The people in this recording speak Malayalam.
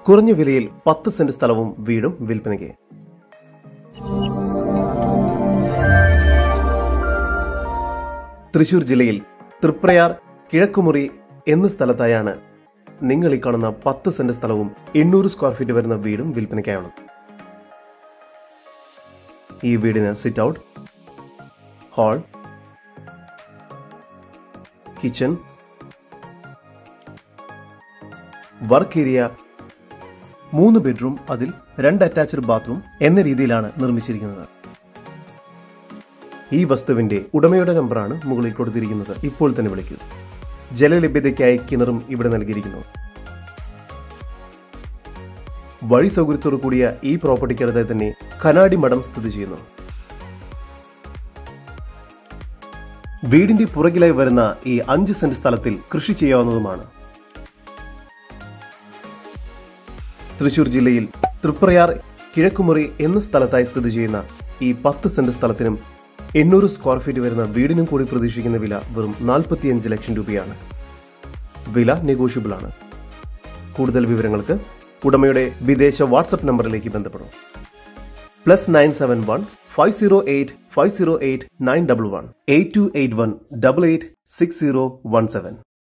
കുറഞ്ഞ വിലയിൽ പത്ത് സെന്റ് സ്ഥലവും വീടും വിൽപ്പനയ്ക്ക് തൃശൂർ ജില്ലയിൽ തൃപ്രയാർ കിഴക്കുമുറി എന്ന സ്ഥലത്തായാണ് നിങ്ങൾ ഈ കാണുന്ന പത്ത് സെന്റ് സ്ഥലവും എണ്ണൂറ് സ്ക്വയർ ഫീറ്റ് വരുന്ന വീടും വിൽപ്പനയ്ക്കായുള്ളത് ഈ വീടിന് sit out hall kitchen work area മൂന്ന് ബെഡ്റൂം അതിൽ രണ്ട് അറ്റാച്ച്ഡ് ബാത്റൂം എന്ന രീതിയിലാണ് നിർമ്മിച്ചിരിക്കുന്നത് ഈ വസ്തുവിന്റെ ഉടമയുടെ നമ്പറാണ് മുകളിൽ കൊടുത്തിരിക്കുന്നത് ഇപ്പോൾ തന്നെ വിളിക്കൂ ജലലഭ്യതയ്ക്കായി കിണറും ഇവിടെ നൽകിയിരിക്കുന്നു വഴി സൗകര്യത്തോടു കൂടിയ ഈ പ്രോപ്പർട്ടിക്കടുത്ത് തന്നെ കനാടി മഠം സ്ഥിതി ചെയ്യുന്നു വീടിന്റെ പുറകിലായി വരുന്ന ഈ അഞ്ച് സെന്റ് സ്ഥലത്തിൽ കൃഷി ചെയ്യാവുന്നതുമാണ് തൃശൂർ ജില്ലയിൽ തൃപ്രയാർ കിഴക്കുമുറി എന്ന സ്ഥലത്തായി സ്ഥിതി ചെയ്യുന്ന ഈ പത്ത് സെന്റ് സ്ഥലത്തിനും എണ്ണൂറ് സ്ക്വയർ ഫീറ്റ് വരുന്ന വീടിനും കൂടി പ്രതീക്ഷിക്കുന്ന വില വെറും നാൽപ്പത്തിയഞ്ച് ലക്ഷം രൂപയാണ് വില നെഗോഷ്യബിൾ ആണ് കൂടുതൽ വിവരങ്ങൾക്ക് ഉടമയുടെ വിദേശ വാട്സപ്പ് നമ്പറിലേക്ക് ബന്ധപ്പെടും plus nine seven one five zero eight five zero eight nine double one eight two eight one double eight six zero one seven